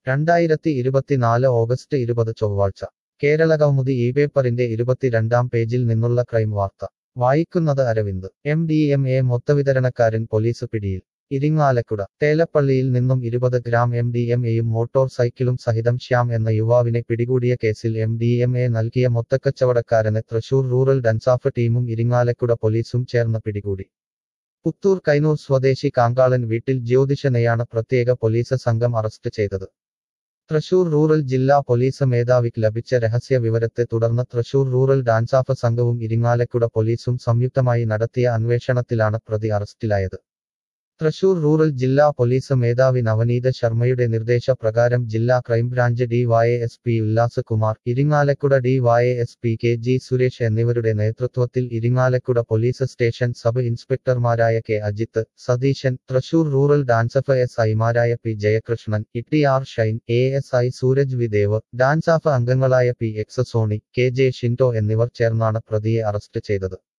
രണ്ടായിരത്തി ഇരുപത്തിനാല് ഓഗസ്റ്റ് ഇരുപത് ചൊവ്വാഴ്ച കേരളകൗമുദി ഈ പേപ്പറിന്റെ ഇരുപത്തിരണ്ടാം പേജിൽ നിന്നുള്ള ക്രൈം വാർത്ത വായിക്കുന്നത് Aravind M D M A മൊത്തവിതരണക്കാരൻ പോലീസ് പിടിയിൽ ഇരിങ്ങാലക്കുട തേലപ്പള്ളിയിൽ നിന്നും ഇരുപത് ഗ്രാം എം ഡി എം എയും മോട്ടോർ സൈക്കിളും സഹിതം ശ്യാം എന്ന യുവാവിനെ പിടികൂടിയ കേസിൽ എം ഡി എം എ നൽകിയ മൊത്തക്കച്ചവടക്കാരനെ തൃശൂർ റൂറൽ ഡൻസാഫ് ടീമും ഇരിങ്ങാലക്കുട പോലീസും ചേർന്ന് പിടികൂടി പുത്തൂർ കൈനൂർ സ്വദേശി കാങ്കാളൻ വീട്ടിൽ ജ്യോതിഷനെയാണ് പ്രത്യേക പോലീസ് സംഘം അറസ്റ്റ് ചെയ്തത് തൃശൂർ റൂറൽ ജില്ലാ പോലീസ് മേധാവിക്ക് ലഭിച്ച രഹസ്യ വിവരത്തെ തുടർന്ന് തൃശൂർ റൂറൽ ഡാൻസാഫ് സംഘവും ഇരിങ്ങാലക്കുട പോലീസും സംയുക്തമായി നടത്തിയ അന്വേഷണത്തിലാണ് പ്രതി അറസ്റ്റിലായത് തൃശൂർ റൂറൽ ജില്ലാ പോലീസ് മേധാവി നവനീത ശർമ്മയുടെ നിർദ്ദേശപ്രകാരം ജില്ലാ crime branch D Y S P Ullas Kumar Irinjalakuda D Y S P K G Suresh എന്നിവരുടെ നേതൃത്വത്തിൽ ഇരിങ്ങാലക്കുട പോലീസ് സ്റ്റേഷൻ സബ് ഇൻസ്പെക്ടർമാരായ K Ajith Satheesan Thrissur rural DANSAF S ഐമാരായ P Jayakrishnan Itty R Shine A S I Sooraj Videv DANSAF അംഗങ്ങളായ P X Soni K J Shindo എന്നിവർ ചേർന്നാണ് പ്രതിയെ അറസ്റ്റ് ചെയ്തത്